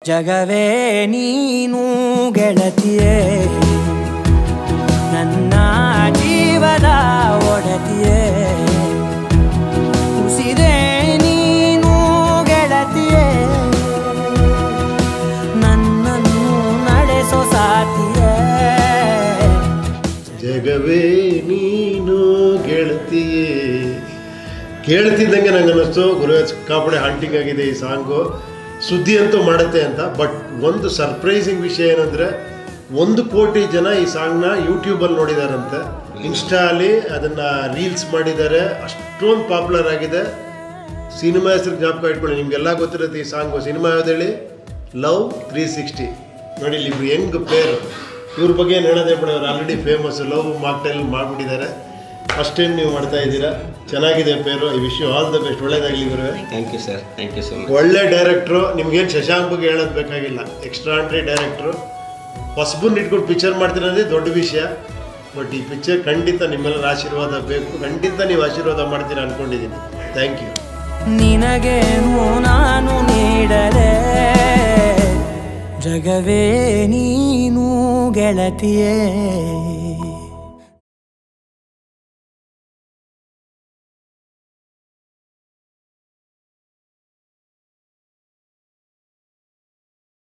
ಜಗವೇ ನೀನು ಗೆಳತಿಯೇ ನನ್ನ ಜೀವದ ಒಡತಿಯೇ ಉಸಿರೇ ನೀನು ಗೆಳತಿಯೇ ನನ್ನನ್ನು ನಡೆಸೋ ಸಾತಿಯೇ ಜಗವೇ ನೀನು ಗೆಳತಿಯೇ ಕೇಳ್ತಿದ್ದಂಗೆ ನಂಗೆ ಅನ್ನಿಸ್ತು ಗುರುರಾಜ್ ಕಾಪಡೆ ಹಾಂಟಿಂಗ್ ಆಗಿದೆ ಈ ಸಾಂಗು ಸುದ್ದಿ ಅಂತೂ ಮಾಡುತ್ತೆ ಅಂತ ಬಟ್ ಒಂದು ಸರ್ಪ್ರೈಸಿಂಗ್ ವಿಷಯ ಏನಂದರೆ ಒಂದು ಕೋಟಿ ಜನ ಈ ಸಾಂಗ್ನ ಯೂಟ್ಯೂಬಲ್ಲಿ ನೋಡಿದಾರಂತೆ ಇನ್ಸ್ಟಾಲಿ ಅದನ್ನು ರೀಲ್ಸ್ ಮಾಡಿದ್ದಾರೆ ಅಷ್ಟೊಂದು ಪಾಪ್ಯುಲರ್ ಆಗಿದೆ ಸಿನಿಮಾ ಹೆಸರು ಜ್ಞಾಪಕ ಇಟ್ಕೊಳ್ಳಿ ನಿಮಗೆಲ್ಲ ಗೊತ್ತಿರುತ್ತೆ ಈ ಸಾಂಗು ಸಿನಿಮಾ ಯಾವ್ದು ಹೇಳಿ ಲವ್ ತ್ರೀ ಸಿಕ್ಸ್ಟಿ ನೋಡಿ ಇಲ್ಲಿ ಇಬ್ರು ಹೆಂಗ್ ಪೇರ್ ಇವ್ರ ಬಗ್ಗೆ ಏನು ಹೇಳೋದೇ ಬಿಡ ಅವ್ರು ಆಲ್ರೆಡಿ ಫೇಮಸ್ ಲವ್ ಮಾಕ್ಟೈಲ್ ಮಾಡಿಬಿಟ್ಟಿದ್ದಾರೆ ಫಸ್ಟ್ ಟೈಮ್ ನೀವು ಮಾಡ್ತಾ ಇದ್ದೀರಾ ಚೆನ್ನಾಗಿದೆ ಪೇರು ಈ ವಿಷಯ ಆಲ್ ದ ಬೆಸ್ಟ್ ಒಳ್ಳೇದಾಗಲಿ ಗುರುವೆ thank you sir thank you so much ಒಳ್ಳೆ ಡೈರೆಕ್ಟ್ರು ನಿಮ್ಗೇನು ಶಶಾಂಕ್ ಬಗ್ಗೆ ಹೇಳೋದು ಬೇಕಾಗಿಲ್ಲ ಎಕ್ಸ್ಟ್ರಾಂಡ್ರಿ ಡೈರೆಕ್ಟ್ರು ಹೊಸಬನ್ನ ಇಟ್ಕೊಂಡು ಪಿಕ್ಚರ್ ಮಾಡ್ತಿರೋದೇ ದೊಡ್ಡ ವಿಷಯ ಬಟ್ ಈ ಪಿಕ್ಚರ್ ಖಂಡಿತ ನಿಮ್ಮೆಲ್ಲರ ಆಶೀರ್ವಾದ ಬೇಕು ಖಂಡಿತ ನೀವು ಆಶೀರ್ವಾದ ಮಾಡ್ತೀರಾ ಅನ್ಕೊಂಡಿದ್ದೀನಿ ಥ್ಯಾಂಕ್ ಯು ನಿನಗೇನು ನಾನು ನೀಡಲೆ ಜಗವೇ ನೀನು ಗೆಳತಿಯೇ